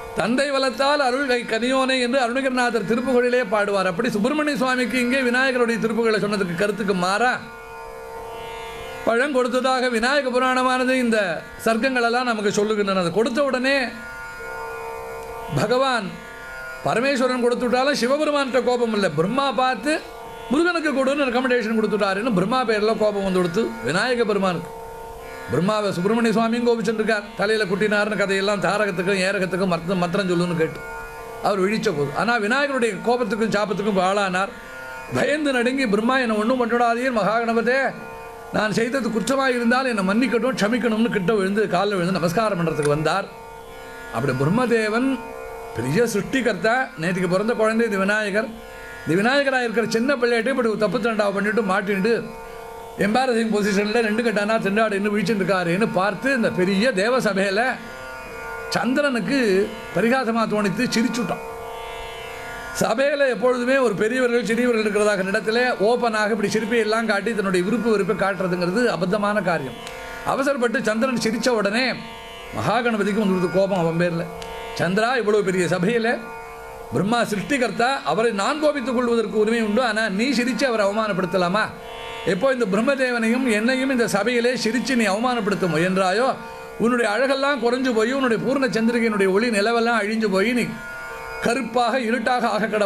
தந்தை வளர்த்தால் அருள் கை கனியோனை என்று அருணகிரிநாதர் திருப்புகழிலே பாடுவார் அப்படி சுப்பிரமணிய சுவாமிக்கு இங்கே விநாயகருடைய திருப்புகளை சொன்னதுக்கு கருத்துக்கு மாறா பழம் கொடுத்ததாக விநாயக புராணமானது இந்த சர்க்கங்கள் எல்லாம் நமக்கு சொல்லுகின்றன அது கொடுத்த உடனே பகவான் பரமேஸ்வரன் கொடுத்துட்டாலும் சிவபெருமான்கிட்ட கோபம் இல்லை பிரம்மா பார்த்து முருகனுக்கு கொடுன்னு ரெக்கமெண்டேஷன் கொடுத்துட்டாருன்னு பிரம்மா பேரில் கோபம் வந்து கொடுத்து விநாயக பெருமானுக்கு பிரம்மாவை சுப்பிரமணிய சுவாமியும் கோபிச்சுருக்கார் தலையில் குட்டினார்னு கதையெல்லாம் தாரகத்துக்கும் ஏரகத்துக்கும் மற்ற மந்திரம் சொல்லுன்னு கேட்டு அவர் விழிச்ச போது ஆனால் விநாயகருடைய கோபத்துக்கும் சாபத்துக்கும் ஆளானார் பயந்து நடுங்கி பிரம்மா என்னை ஒன்றும் பண்ணாதீர் மகாகணபதே நான் செய்தது குற்றமாக இருந்தால் என்னை மன்னிக்கட்டும் க்ஷமிக்கணும்னு கிட்ட விழுந்து காலில் விழுந்து நமஸ்காரம் பண்ணுறதுக்கு வந்தார் அப்படி பிரம்மதேவன் பெரிய சிருஷ்டிகர்த்தா நேற்றுக்கு பிறந்த குழந்தை இது விநாயகர் இந்த விநாயகராக இருக்கிற சின்ன பிள்ளைகிட்ட இப்படி தப்பு தண்டாவை பண்ணிட்டு மாட்டிட்டு எம்பாரசிங் பொசிஷனில் ரெண்டு கட்டானா திண்டாடு இன்னும் வீழ்ச்சிட்டு இருக்காருன்னு பார்த்து இந்த பெரிய தேவ சபையில் சந்திரனுக்கு பரிகாசமாக தோணித்து சிரிச்சுட்டான் சபையில் எப்பொழுதுமே ஒரு பெரியவர்கள் சிறியவர்கள் இருக்கிறதாக இடத்துல ஓப்பனாக இப்படி சிரிப்பை எல்லாம் காட்டி தன்னுடைய விருப்பு வெறுப்பை காட்டுறதுங்கிறது அபத்தமான காரியம் அவசரப்பட்டு சந்திரன் சிரித்த உடனே மகாகணபதிக்கு வந்துடுது கோபம் அவன் பேரில் சந்திரா இவ்வளவு பெரிய சபையில் பிரம்மா சிருஷ்டிகர்த்தா அவரை நான் கோபித்துக் கொள்வதற்கு உரிமை உண்டு ஆனால் நீ சிரித்து அவரை அவமானப்படுத்தலாமா எப்போ இந்த பிரம்மதேவனையும் என்னையும் இந்த சபையிலே சிரித்து நீ அவமானப்படுத்த முயன்றாயோ உன்னுடைய அழகெல்லாம் குறைஞ்சு போய் உன்னுடைய பூர்ண சந்திரிகையினுடைய ஒளி நிலவெல்லாம் அழிஞ்சு போய் நீ கருப்பாக இருட்டாக ஆக